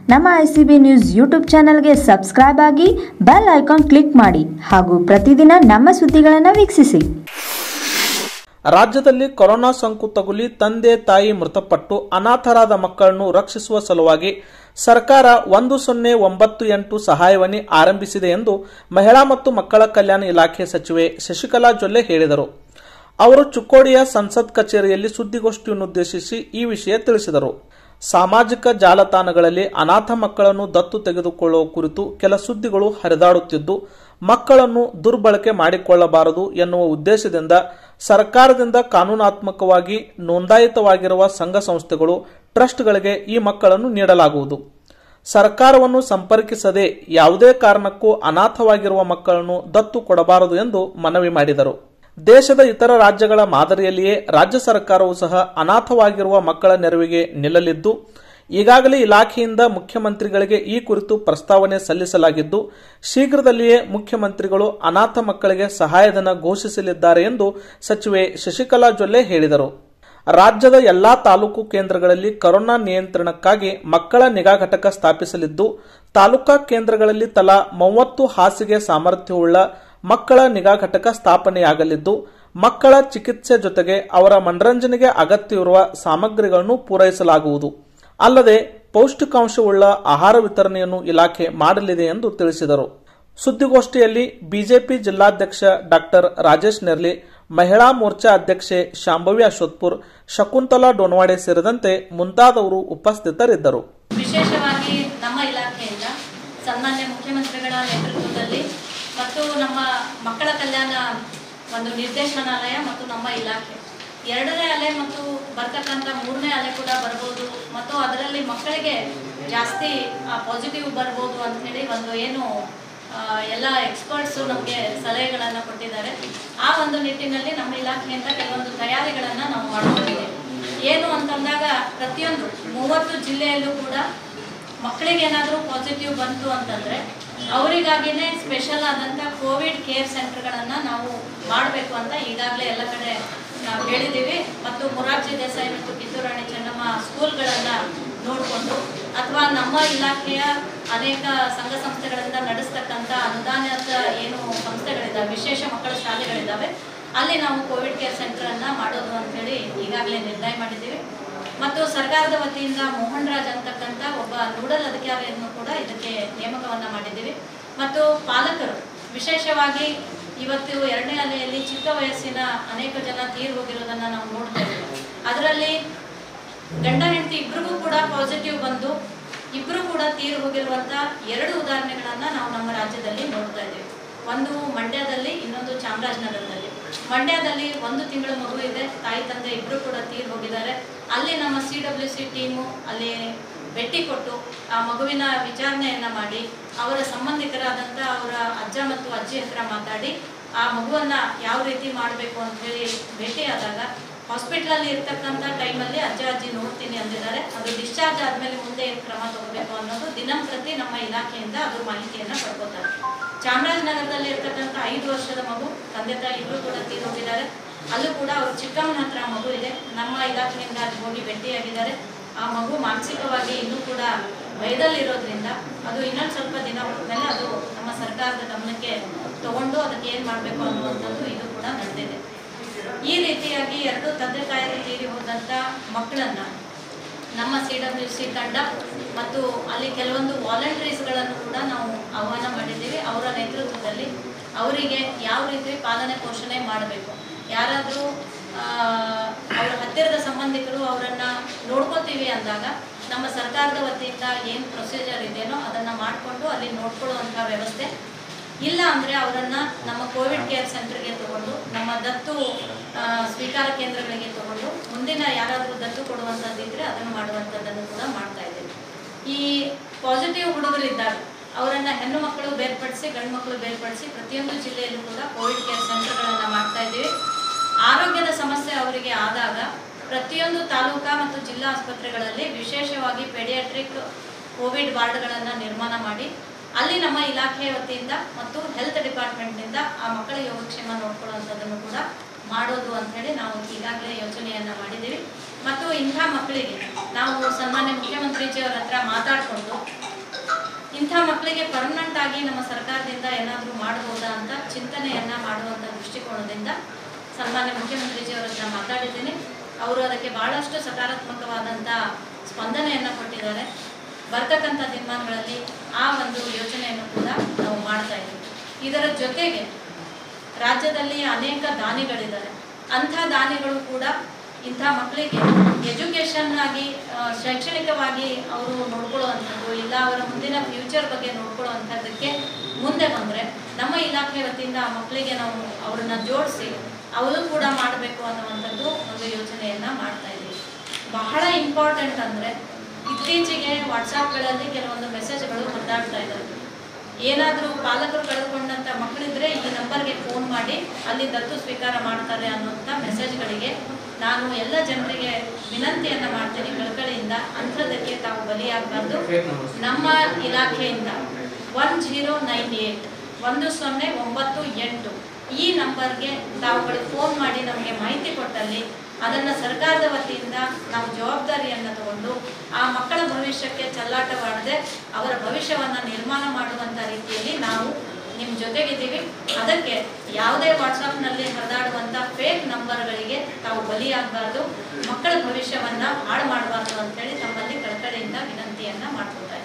ನಮ್ಮ I C B news YouTube ಚಾನಲ್ಗೆ subscribe ಆಗಿ ಬೆಲ್ ಐಕಾನ್ ಕ್ಲಿಕ್ ಮಾಡಿ ಹಾಗೂ ಪ್ರತಿದಿನ ನಮ್ಮ ಸುದ್ದಿಗಳನ್ನು ವೀಕ್ಷಿಸಿ ರಾಜ್ಯದಲ್ಲಿ ಕೊರೋನಾ ಸೋಂಕು ತಗುಲಿ ತಂದೆ ತಾಯಿ ಮೃತಪಟ್ಟು ಅನಾಥರಾದ ಮಕ್ಕಳನ್ನು ರಕ್ಷಿಸುವ ಸಲುವಾಗಿ ಸರ್ಕಾರ ಒಂದು ಸೊನ್ನೆ ಒಂಬತ್ತು ಎಂಟು ಸಹಾಯವಾಣಿ ಆರಂಭಿಸಿದೆ ಎಂದು ಮಹಿಳಾ ಮತ್ತು ಮಕ್ಕಳ ಕಲ್ಯಾಣ ಇಲಾಖೆ ಸಚಿವೆ ಶಶಿಕಲಾ ಜೊಲ್ಲೆ ಹೇಳಿದರು ಅವರು ಚುಕ್ಕೋಡಿಯ ಸಂಸತ್ ಕಚೇರಿಯಲ್ಲಿ ಸುದ್ದಿಗೋಷ್ಠಿಯನ್ನುದ್ದೇಶಿಸಿ ಈ ವಿಷಯ ತಿಳಿಸಿದರು ಸಾಮಾಜಿಕ ಜಾಲತಾಣಗಳಲ್ಲಿ ಅನಾಥ ಮಕ್ಕಳನ್ನು ದತ್ತು ತೆಗೆದುಕೊಳ್ಳುವ ಕುರಿತು ಕೆಲ ಸುದ್ದಿಗಳು ಹರಿದಾಡುತ್ತಿದ್ದು ಮಕ್ಕಳನ್ನು ದುರ್ಬಳಕೆ ಮಾಡಿಕೊಳ್ಳಬಾರದು ಎನ್ನುವ ಉದ್ದೇಶದಿಂದ ಸರ್ಕಾರದಿಂದ ಕಾನೂನಾತ್ಮಕವಾಗಿ ನೋಂದಾಯಿತವಾಗಿರುವ ಸಂಘ ಸಂಸ್ಥೆಗಳು ಟ್ರಸ್ಟ್ಗಳಿಗೆ ಈ ಮಕ್ಕಳನ್ನು ನೀಡಲಾಗುವುದು ಸರ್ಕಾರವನ್ನು ಸಂಪರ್ಕಿಸದೆ ಯಾವುದೇ ಕಾರಣಕ್ಕೂ ಅನಾಥವಾಗಿರುವ ಮಕ್ಕಳನ್ನು ದತ್ತು ಕೊಡಬಾರದು ಎಂದು ಮನವಿ ಮಾಡಿದರು ದೇಶದ ಇತರ ರಾಜ್ಯಗಳ ಮಾದರಿಯಲ್ಲಿಯೇ ರಾಜ್ಯ ಸರ್ಕಾರವು ಸಹ ಅನಾಥವಾಗಿರುವ ಮಕ್ಕಳ ನೆರವಿಗೆ ನಿಲ್ಲಲಿದ್ದು ಈಗಾಗಲೇ ಇಲಾಖೆಯಿಂದ ಮುಖ್ಯಮಂತ್ರಿಗಳಿಗೆ ಈ ಕುರಿತು ಪ್ರಸ್ತಾವನೆ ಸಲ್ಲಿಸಲಾಗಿದ್ದು ಶೀಘ್ರದಲ್ಲಿಯೇ ಮುಖ್ಯಮಂತ್ರಿಗಳು ಅನಾಥ ಮಕ್ಕಳಿಗೆ ಸಹಾಯಧನ ಘೋಷಿಸಲಿದ್ದಾರೆ ಎಂದು ಸಚಿವೆ ಶಶಿಕಲಾ ಜೊಲ್ಲೆ ಹೇಳಿದರು ರಾಜ್ಯದ ಎಲ್ಲಾ ತಾಲೂಕು ಕೇಂದ್ರಗಳಲ್ಲಿ ಕೊರೋನಾ ನಿಯಂತ್ರಣಕ್ಕಾಗಿ ಮಕ್ಕಳ ನಿಗಾ ಘಟಕ ಸ್ಥಾಪಿಸಲಿದ್ದು ತಾಲೂಕಾ ಕೇಂದ್ರಗಳಲ್ಲಿ ತಲಾ ಮೂವತ್ತು ಹಾಸಿಗೆ ಸಾಮರ್ಥ್ಯವುಳ್ಳ ಮಕ್ಕಳ ನಿಗಾ ಘಟಕ ಸ್ಥಾಪನೆಯಾಗಲಿದ್ದು ಮಕ್ಕಳ ಚಿಕಿತ್ಸೆ ಜೊತೆಗೆ ಅವರ ಮನರಂಜನೆಗೆ ಅಗತ್ಯವಿರುವ ಸಾಮಗ್ರಿಗಳನ್ನು ಪೂರೈಸಲಾಗುವುದು ಅಲ್ಲದೆ ಪೌಷ್ಟಿಕಾಂಶವುಳ್ಳ ಆಹಾರ ವಿತರಣೆಯನ್ನು ಇಲಾಖೆ ಮಾಡಲಿದೆ ಎಂದು ತಿಳಿಸಿದರು ಸುದ್ದಿಗೋಷ್ಠಿಯಲ್ಲಿ ಬಿಜೆಪಿ ಜಿಲ್ಲಾಧ್ಯಕ್ಷ ಡಾಕ್ಟರ್ ರಾಜೇಶ್ ನೆರ್ಲಿ ಮಹಿಳಾ ಮೋರ್ಚಾ ಅಧ್ಯಕ್ಷೆ ಶಾಂಭವಿ ಅಶ್ವತ್ಪುರ್ ಶಕುಂತಲಾ ಡೋನ್ವಾಡೆ ಸೇರಿದಂತೆ ಮುಂತಾದವರು ಉಪಸ್ಥಿತರಿದ್ದರು ವಿಶೇಷವಾಗಿ ನಮ್ಮ ಇಲಾಖೆಯಿಂದ ಸನ್ಮಾನ್ಯ ಮುಖ್ಯಮಂತ್ರಿಗಳ ನೇತೃತ್ವದಲ್ಲಿ ಮತ್ತು ನಮ್ಮ ಮಕ್ಕಳ ಕಲ್ಯಾಣ ಒಂದು ನಿರ್ದೇಶನಾಲಯ ಮತ್ತು ನಮ್ಮ ಇಲಾಖೆ ಎರಡನೇ ಅಲೆ ಮತ್ತು ಬರ್ತಕ್ಕಂಥ ಮೂರನೇ ಅಲೆ ಕೂಡ ಬರ್ಬೋದು ಮತ್ತು ಅದರಲ್ಲಿ ಮಕ್ಕಳಿಗೆ ಜಾಸ್ತಿ ಪಾಸಿಟಿವ್ ಬರ್ಬೋದು ಅಂತ ಹೇಳಿ ಒಂದು ಏನು ಆ, ಎಲ್ಲ ಎಕ್ಸ್ಪರ್ಟ್ಸು ನಮಗೆ ಸಲಹೆಗಳನ್ನು ಕೊಟ್ಟಿದ್ದಾರೆ ಆ ಒಂದು ನಿಟ್ಟಿನಲ್ಲಿ ನಮ್ಮ ಇಲಾಖೆಯಿಂದ ಕೆಲವೊಂದು ತಯಾರಿಗಳನ್ನು ನಾವು ಮಾಡ್ಕೊಂಡಿದ್ದೇವೆ ಏನು ಅಂತಂದಾಗ ಪ್ರತಿಯೊಂದು ಮೂವತ್ತು ಜಿಲ್ಲೆಯಲ್ಲೂ ಕೂಡ ಮಕ್ಕಳಿಗೆ ಏನಾದರೂ ಪಾಸಿಟಿವ್ ಬಂತು ಅಂತಂದರೆ ಅವರಿಗಾಗಿನೇ ಸ್ಪೆಷಲ್ ಆದಂಥ ಕೋವಿಡ್ ಕೇರ್ ಸೆಂಟರ್ಗಳನ್ನು ನಾವು ಮಾಡಬೇಕು ಅಂತ ಈಗಾಗಲೇ ಎಲ್ಲ ಕಡೆ ನಾವು ಹೇಳಿದ್ದೀವಿ ಮತ್ತು ಮೊರಾರ್ಜಿ ದೇಸಾಯಿ ಮತ್ತು ಕಿತ್ತೂರು ರಾಣಿ ಚೆನ್ನಮ್ಮ ಸ್ಕೂಲ್ಗಳನ್ನು ನೋಡಿಕೊಂಡು ಅಥವಾ ನಮ್ಮ ಇಲಾಖೆಯ ಅನೇಕ ಸಂಘ ಸಂಸ್ಥೆಗಳಿಂದ ನಡೆಸ್ತಕ್ಕಂಥ ಅನುದಾನದ ಏನು ಸಂಸ್ಥೆಗಳಿದ್ದಾವೆ ವಿಶೇಷ ಮಕ್ಕಳ ಶಾಲೆಗಳಿದ್ದಾವೆ ಅಲ್ಲಿ ನಾವು ಕೋವಿಡ್ ಕೇರ್ ಸೆಂಟರನ್ನು ಮಾಡೋದು ಅಂತೇಳಿ ಈಗಾಗಲೇ ನಿರ್ಣಯ ಮಾಡಿದ್ದೀವಿ ಮತ್ತು ಸರ್ಕಾರದ ವತಿಯಿಂದ ಮೋಹನ್ ರಾಜ್ ಅಂತಕ್ಕಂಥ ಒಬ್ಬ ನೋಡಲ್ ಅಧಿಕಾರಿಯನ್ನು ಕೂಡ ಇದಕ್ಕೆ ನೇಮಕವನ್ನು ಮಾಡಿದ್ದೀವಿ ಮತ್ತು ಪಾಲಕರು ವಿಶೇಷವಾಗಿ ಇವತ್ತು ಎರಡನೇ ಅಲೆಯಲ್ಲಿ ಚಿಕ್ಕ ವಯಸ್ಸಿನ ಅನೇಕ ಜನ ತೀರು ಹೋಗಿರೋದನ್ನು ನಾವು ನೋಡ್ತಾ ಇದ್ದೀವಿ ಅದರಲ್ಲಿ ಗಂಡ ಹೆಂಡತಿ ಇಬ್ಬರಿಗೂ ಕೂಡ ಪಾಸಿಟಿವ್ ಬಂದು ಇಬ್ಬರು ಕೂಡ ತೀರು ಹೋಗಿರುವಂಥ ಎರಡು ಉದಾಹರಣೆಗಳನ್ನು ನಾವು ನಮ್ಮ ರಾಜ್ಯದಲ್ಲಿ ನೋಡ್ತಾ ಇದ್ದೀವಿ ಒಂದು ಮಂಡ್ಯದಲ್ಲಿ ಇನ್ನೊಂದು ಚಾಮರಾಜನಗರದಲ್ಲಿ ಮಂಡ್ಯದಲ್ಲಿ ಒಂದು ತಿಂಗಳ ಮಗು ಇದೆ ತಾಯಿ ತಂದೆ ಇಬ್ಬರು ಕೂಡ ತೀರು ಹೋಗಿದ್ದಾರೆ ಅಲ್ಲಿ ನಮ್ಮ ಸಿ ಡಬ್ಲ್ಯೂ ಸಿ ಟೀಮು ಅಲ್ಲಿ ಭೇಟಿ ಕೊಟ್ಟು ಆ ಮಗುವಿನ ವಿಚಾರಣೆಯನ್ನ ಮಾಡಿ ಅವರ ಸಂಬಂಧಿಕರಾದಂಥ ಅವರ ಅಜ್ಜ ಮತ್ತು ಅಜ್ಜಿ ಹತ್ರ ಮಾತಾಡಿ ಆ ಮಗುವನ್ನ ಯಾವ ರೀತಿ ಮಾಡಬೇಕು ಅಂತ ಹೇಳಿ ಭೇಟಿಯಾದಾಗ ಹಾಸ್ಪಿಟ್ಲಲ್ಲಿ ಇರ್ತಕ್ಕಂಥ ಟೈಮಲ್ಲಿ ಅಜ್ಜ ಅಜ್ಜಿ ನೋಡ್ತೀನಿ ಅಂದಿದ್ದಾರೆ ಅದು ಡಿಸ್ಚಾರ್ಜ್ ಆದಮೇಲೆ ಮುಂದೆ ಏನು ಕ್ರಮ ತಗೋಬೇಕು ಅನ್ನೋದು ದಿನಂಪ್ರತಿ ನಮ್ಮ ಇಲಾಖೆಯಿಂದ ಅದ್ರ ಮಾಹಿತಿಯನ್ನು ಪಡ್ಕೋತಾರೆ ಚಾಮರಾಜನಗರದಲ್ಲಿ ಇರ್ತಕ್ಕಂಥ ಐದು ವರ್ಷದ ಮಗು ತಂದೆ ತಾಯಿ ಇಬ್ಬರು ಕೂಡ ತೀರೋಗಿದ್ದಾರೆ ಅಲ್ಲೂ ಕೂಡ ಅವ್ರ ಚಿಕ್ಕಮ್ಮನ ಹತ್ರ ಮಗು ಇದೆ ನಮ್ಮ ಇಲಾಖೆಯಿಂದ ಅಲ್ಲಿ ಹೋಗಿ ಭೇಟಿಯಾಗಿದ್ದಾರೆ ಆ ಮಗು ಮಾನಸಿಕವಾಗಿ ಇನ್ನೂ ಕೂಡ ಭಯದಲ್ಲಿರೋದ್ರಿಂದ ಅದು ಇನ್ನೊಂದು ಸ್ವಲ್ಪ ದಿನ ಮೇಲೆ ಅದು ನಮ್ಮ ಸರ್ಕಾರದ ಗಮನಕ್ಕೆ ತಗೊಂಡು ಅದಕ್ಕೆ ಏನು ಮಾಡಬೇಕು ಅನ್ನುವಂಥದ್ದು ಇದು ಕೂಡ ನಡೆದಿದೆ ಈ ರೀತಿಯಾಗಿ ಎರಡು ತಂದೆ ತಾಯಿಗಳು ತೀರಿ ಹೋದಂಥ ಮಕ್ಕಳನ್ನ ನಮ್ಮ ಸಿ ಡಬ್ಲ್ಯೂ ಸಿ ತಂಡ ಮತ್ತು ಅಲ್ಲಿ ಕೆಲವೊಂದು ವಾಲಂಟ್ರೀಸ್ಗಳನ್ನು ಕೂಡ ನಾವು ಆಹ್ವಾನ ಮಾಡಿದ್ದೀವಿ ಅವರ ನೇತೃತ್ವದಲ್ಲಿ ಅವರಿಗೆ ಯಾವ ರೀತಿ ಪಾಲನೆ ಪೋಷಣೆ ಮಾಡಬೇಕು ಯಾರಾದರೂ ಅವರ ಹತ್ತಿರದ ಸಂಬಂಧಿಕರು ಅವರನ್ನು ನೋಡ್ಕೋತೀವಿ ಅಂದಾಗ ನಮ್ಮ ಸರ್ಕಾರದ ವತಿಯಿಂದ ಏನು ಪ್ರೊಸೀಜರ್ ಇದೆಯೋ ಅದನ್ನು ಮಾಡಿಕೊಂಡು ಅಲ್ಲಿ ನೋಡ್ಕೊಳ್ಳುವಂಥ ವ್ಯವಸ್ಥೆ ಇಲ್ಲ ಅಂದರೆ ಅವರನ್ನು ನಮ್ಮ ಕೋವಿಡ್ ಕೇರ್ ಸೆಂಟರ್ಗೆ ತಗೊಂಡು ನಮ್ಮ ದತ್ತು ಆ, ಸ್ವೀಕಾರ ಕೇಂದ್ರಗಳಿಗೆ ತಗೊಂಡು ಮುಂದಿನ ಯಾರಾದರೂ ದತ್ತು ಕೊಡುವಂಥದ್ದು ಇದ್ದರೆ ಅದನ್ನು ಮಾಡುವಂಥದ್ದನ್ನು ಕೂಡ ಮಾಡ್ತಾ ಇದ್ದೀವಿ ಈ ಪಾಸಿಟಿವ್ ಹುಡುಗರಿದ್ದಾರೆ ಅವರನ್ನು ಹೆಣ್ಣು ಮಕ್ಕಳು ಬೇರ್ಪಡಿಸಿ ಗಂಡು ಮಕ್ಕಳು ಬೇರ್ಪಡಿಸಿ ಪ್ರತಿಯೊಂದು ಜಿಲ್ಲೆಯಲ್ಲೂ ಕೂಡ ಕೋವಿಡ್ ಕೇರ್ ಸೆಂಟರ್ಗಳನ್ನು ಮಾಡ್ತಾ ಇದ್ದೀವಿ ಆರೋಗ್ಯದ ಸಮಸ್ಯೆ ಅವರಿಗೆ ಆದಾಗ ಪ್ರತಿಯೊಂದು ತಾಲೂಕಾ ಮತ್ತು ಜಿಲ್ಲಾ ಆಸ್ಪತ್ರೆಗಳಲ್ಲಿ ವಿಶೇಷವಾಗಿ ಪೆಡಿಯಾಟ್ರಿಕ್ ಕೋವಿಡ್ ವಾರ್ಡ್ಗಳನ್ನು ನಿರ್ಮಾಣ ಮಾಡಿ ಅಲ್ಲಿ ನಮ್ಮ ಇಲಾಖೆಯ ವತಿಯಿಂದ ಮತ್ತು ಹೆಲ್ತ್ ಡಿಪಾರ್ಟ್ಮೆಂಟ್ನಿಂದ ಆ ಮಕ್ಕಳ ಯೋಗಕ್ಷೇಮ ನೋಡ್ಕೊಳ್ಳುವಂಥದ್ದನ್ನು ಕೂಡ ಮಾಡೋದು ಅಂತ ಹೇಳಿ ನಾವು ಈಗಾಗಲೇ ಯೋಜನೆಯನ್ನ ಮಾಡಿದ್ದೀವಿ ಮತ್ತು ಇಂಥ ಮಕ್ಕಳಿಗೆ ನಾವು ಸನ್ಮಾನ್ಯ ಮುಖ್ಯಮಂತ್ರಿಜಿಯವರ ಹತ್ರ ಮಾತಾಡಿಕೊಂಡು ಇಂಥ ಮಕ್ಕಳಿಗೆ ಪರ್ಮನೆಂಟ್ ಆಗಿ ನಮ್ಮ ಸರ್ಕಾರದಿಂದ ಏನಾದರೂ ಮಾಡಬಹುದಾ ಅಂತ ಚಿಂತನೆಯನ್ನ ಮಾಡುವಂಥ ದೃಷ್ಟಿಕೋನದಿಂದ ಸನ್ಮಾನ್ಯ ಮುಖ್ಯಮಂತ್ರಿಜಿಯವರ ಹತ್ರ ಮಾತಾಡಿದ್ದೀನಿ ಅವರು ಅದಕ್ಕೆ ಬಹಳಷ್ಟು ಸಕಾರಾತ್ಮಕವಾದಂಥ ಸ್ಪಂದನೆಯನ್ನು ಕೊಟ್ಟಿದ್ದಾರೆ ಬರ್ತಕ್ಕಂಥ ದಿನಮಾನಗಳಲ್ಲಿ ಆ ಒಂದು ಯೋಚನೆಯನ್ನು ಕೂಡ ನಾವು ಮಾಡ್ತಾ ಇದ್ದೀವಿ ಇದರ ಜೊತೆಗೆ ರಾಜ್ಯದಲ್ಲಿ ಅನೇಕ ದಾನಿಗಳಿದ್ದಾರೆ ಅಂಥ ದಾನಿಗಳು ಕೂಡ ಇಂಥ ಮಕ್ಕಳಿಗೆ ಎಜುಕೇಷನ್ ಆಗಿ ಆ, ಶೈಕ್ಷಣಿಕವಾಗಿ ಅವರು ನೋಡ್ಕೊಳ್ಳುವಂಥದ್ದು ಇಲ್ಲ ಅವರ ಮುಂದಿನ ಫ್ಯೂಚರ್ ಬಗ್ಗೆ ನೋಡ್ಕೊಳ್ಳುವಂಥದ್ದಕ್ಕೆ ಮುಂದೆ ಬಂದರೆ ನಮ್ಮ ಇಲಾಖೆ ವತಿಯಿಂದ ಆ ಮಕ್ಕಳಿಗೆ ನಾವು ಅವ್ರನ್ನ ಜೋಡಿಸಿ ಅವರು ಕೂಡ ಮಾಡಬೇಕು ಅನ್ನುವಂಥದ್ದು ಒಂದು ಯೋಚನೆಯನ್ನು ಮಾಡ್ತಾ ಇದ್ದೀವಿ ಬಹಳ ಇಂಪಾರ್ಟೆಂಟ್ ಅಂದರೆ ಇತ್ತೀಚೆಗೆ ವಾಟ್ಸಾಪ್ಗಳಲ್ಲಿ ಕೆಲವೊಂದು ಮೆಸೇಜ್ಗಳು ಹೊರದಾಡ್ತಾ ಇದ್ದಾವೆ ಏನಾದರೂ ಪಾಲಕರು ಕಳೆದುಕೊಂಡಂಥ ಮಕ್ಕಳಿದ್ರೆ ಈ ನಂಬರ್ಗೆ ಫೋನ್ ಮಾಡಿ ಅಲ್ಲಿ ದತ್ತು ಸ್ವೀಕಾರ ಮಾಡ್ತಾರೆ ಅನ್ನುವಂಥ ಮೆಸೇಜ್ಗಳಿಗೆ ನಾನು ಎಲ್ಲ ಜನರಿಗೆ ವಿನಂತಿಯನ್ನು ಮಾಡ್ತೀನಿ ಕಳಕಳಿಯಿಂದ ಅಂಥದಕ್ಕೆ ತಾವು ಬಲಿಯಾಗಬಾರ್ದು ನಮ್ಮ ಇಲಾಖೆಯಿಂದ ಒನ್ ಜೀರೋ ನೈನ್ ಏಟ್ ಒಂದು ಸೊನ್ನೆ ಒಂಬತ್ತು ಎಂಟು ಈ ನಂಬರ್ಗೆ ತಾವುಗಳು ಫೋನ್ ಮಾಡಿ ನಮಗೆ ಮಾಹಿತಿ ಕೊಟ್ಟಲ್ಲಿ ಅದನ್ನು ಸರ್ಕಾರದ ವತಿಯಿಂದ ನಾವು ಜವಾಬ್ದಾರಿಯನ್ನು ತಗೊಂಡು ಆ ಮಕ್ಕಳ ಭವಿಷ್ಯಕ್ಕೆ ಚೆಲ್ಲಾಟವಾಡದೆ ಅವರ ಭವಿಷ್ಯವನ್ನು ನಿರ್ಮಾಣ ಮಾಡುವಂಥ ರೀತಿಯಲ್ಲಿ ನಾವು ನಿಮ್ಮ ಜೊತೆಗಿದ್ದೀವಿ ಅದಕ್ಕೆ ಯಾವುದೇ ವಾಟ್ಸಪ್ನಲ್ಲಿ ಹರಿದಾಡುವಂಥ ಫೇಕ್ ನಂಬರ್ಗಳಿಗೆ ತಾವು ಬಲಿಯಾಗಬಾರ್ದು ಮಕ್ಕಳ ಭವಿಷ್ಯವನ್ನು ಹಾಳು ಮಾಡಬಾರ್ದು ಅಂತೇಳಿ ತಮ್ಮಲ್ಲಿ ಕಳಕಳಿಯಿಂದ ವಿನಂತಿಯನ್ನು ಮಾಡ್ಕೊತಾ ಇದ್ದೀನಿ